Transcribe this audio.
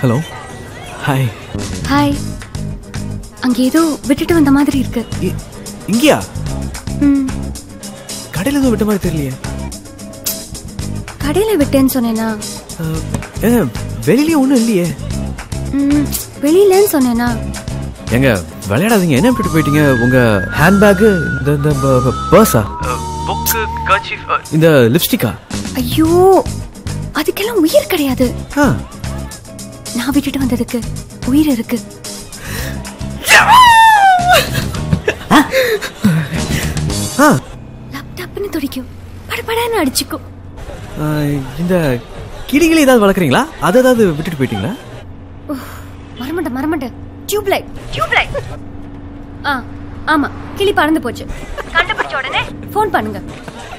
hello hi hi அங்க ஏதோ விட்டுட்டு வந்த மாதிரி இருக்கு இங்கேயா ம், கடையில் எதுவும் விட்ட மாதிரி தெரியலையே கடையில விட்டேன்னு சொன்னேனா அஹ், ஏ வெளியிலயும் ஒன்றும் இல்லையே ம், வெளியிலன்னு சொன்னேனா எங்க விளையாடாதீங்க என்ன விட்டுட்டு போயிட்டீங்க உங்க ஹேண்ட்பேக்கு இந்த இந்த பர்ஸா புக்கு கர்ச்சீஃப் இந்த லிப்ஸ்டிக்கா ஐயோ அதுக்கெல்லாம் உயிர் கிடையாது ஆ நான் விட்டுட்டு வந்ததுக்கு உயிர் இருக்கு ஆ லேப்டாப்னு துடிக்கும் படபடன்னு அடிச்சுக்கும் அஹ், இந்த கிளிகளை ஏதாவது வளர்க்குறீங்களா அதை ஏதாவது விட்டுட்டு போயிட்டீங்களா மரமண்ட மரமண்ட டியூப் லைட் டியூப் லைட் ஆ ஆமா கிளி பறந்து போச்சு கண்டுபிடிச்ச உடனே ஃபோன் பண்ணுங்க